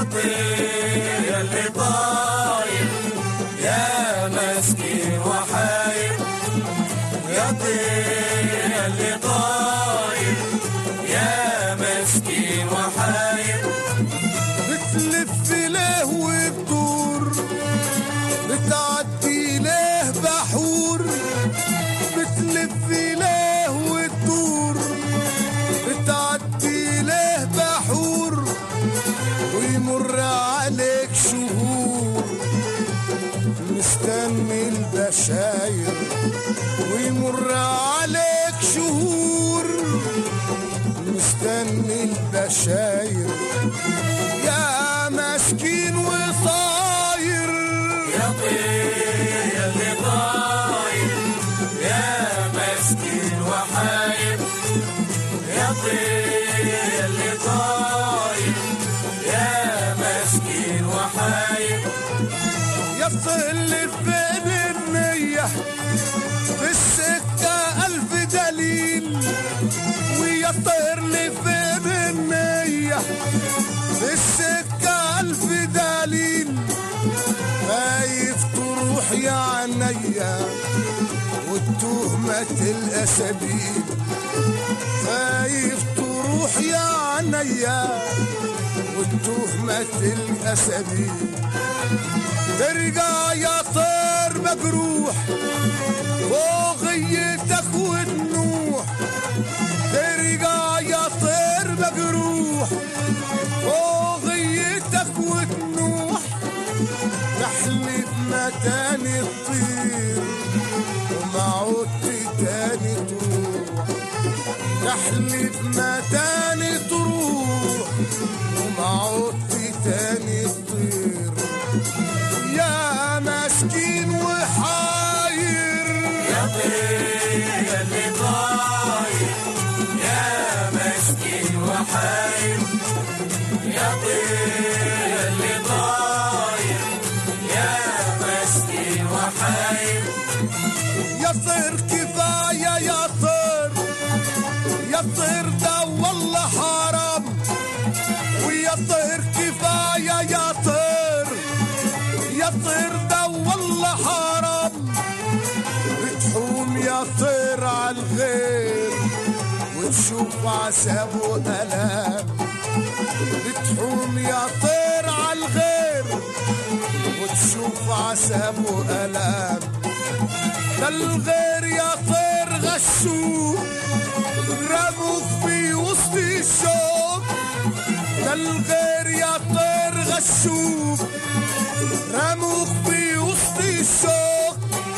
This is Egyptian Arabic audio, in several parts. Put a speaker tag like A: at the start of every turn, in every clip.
A: طير يا اللي طاير يا مسكين وحاير يا طير يا اللي طاير يا مسكين وحاير
B: بتلف له وبدور بتعدي له بحور بتلف له وتدور بتعدي له بحور ويمر عليك شهور مستني البشاير ويمر عليك شهور مستني البشاير يا مسكين وصاير
A: يا طير يا اللي طاير يا مسكين وحاير يا طير يا اللي طاير يا مسكين وحاير
B: يصل بين النية في السكة ألف دليل ويطير لي بين النية في السكة ألف دليل خايف تروح يا عينيا والتهمة الأسابيل خايف تروح يا عينيا والتهمة الأسابيل ترجع يا طير مجروح وغيتك وتنوح ترجع يا طير مجروح وغيتك وتنوح تحلف ما تاني تطير وما عدت تاني تروح تحلف ما تاني تروح وما عدت تاني تطير يا مسكين وحاير
A: يا طير يا اللي طاير يا مسكين وحاير يا طير يا اللي طاير يا مسكين وحاير
B: يا طير كفاية يا طير يا طير ده والله حرام ويا طير كفاية يا طير يا طير ده والله حرام بتحوم يا طير على الغير وتشوف عذاب وألام بتحوم يا طير على الغير وتشوف عذاب وألام ده الغير يا طير غشوك رموك في وسط الشوك ده الغير يا طير غشوك رموك في وسط الشوك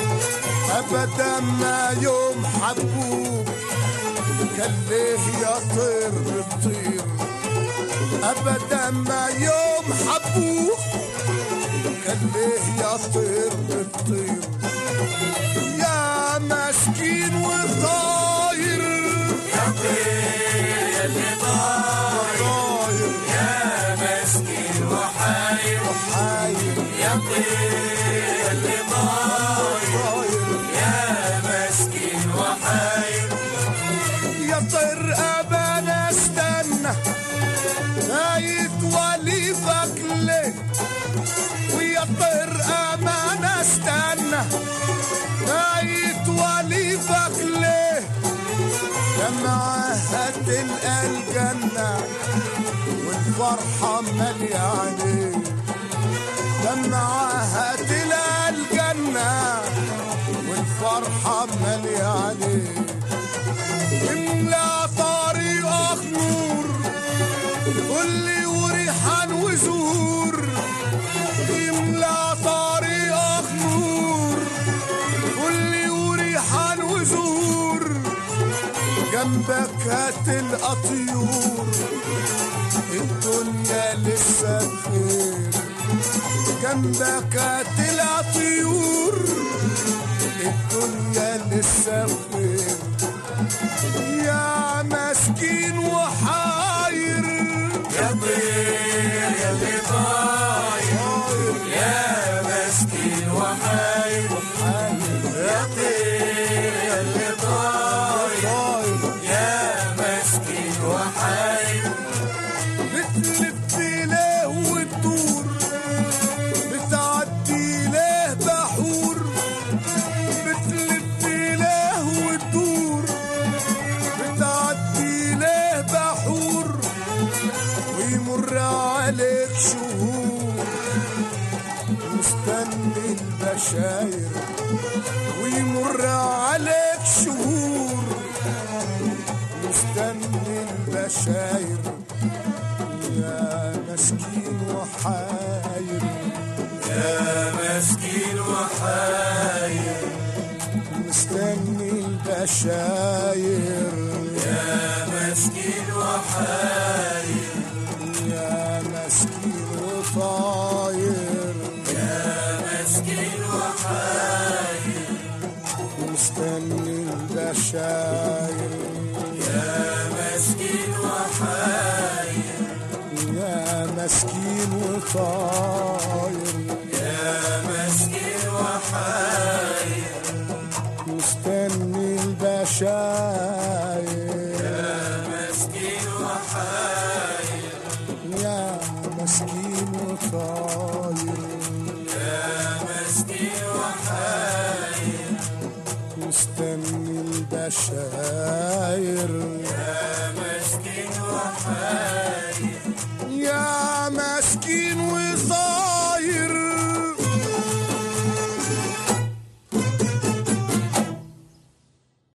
B: ابدا ما يوم حبوك كان ليه يا طير بتطير ابدا ما يوم حبوك كان ليه يا طير بتطير يا مسكين وطاير
A: يا طير يا اللي طاير
B: طاير
A: يا مسكين وحاير
B: حاير
A: يا طير يا اللي طاير
B: طاير
A: يا مسكين وحاير
B: يا طير أبانا استنى نايت وليفك ليه ويا طير أمانة استنى نايت وليفك ليه لما هتلقى الجنة والفرحة مالية عليه لما هتلقى الجنة والفرحة مالية عليه املا طريقك نور كل وريحان وزهور املا طريقك نور كل وريحان وزهور جنبك هتلقى طيور الدنيا لسه بخير جنبك هتلقى طيور الدنيا لسه بخير يا مسكين وحاير
A: يا طير يا اللي طاير يا مسكين وحاير يا طير يا اللي طاير يا مسكين وحاير
B: بتلف ليه وتدور البشاير ويمر عليك شهور مستني البشاير يا مسكين وحاير
A: يا مسكين وحاير
B: مستني البشاير
A: يا مسكين وحاير
B: يا مسكين وطاير
A: يا مسكين وحاير
B: مستني البشاير
A: يا مسكين وحاير
B: يا مسكين وطاير
A: يا مسكين وحاير
B: مستني البشاير
A: يا مسكين وحاير
B: يا مسكين وطاير
A: يا مسكين وحاير
B: مستني البشاير
A: يا مسكين وحاير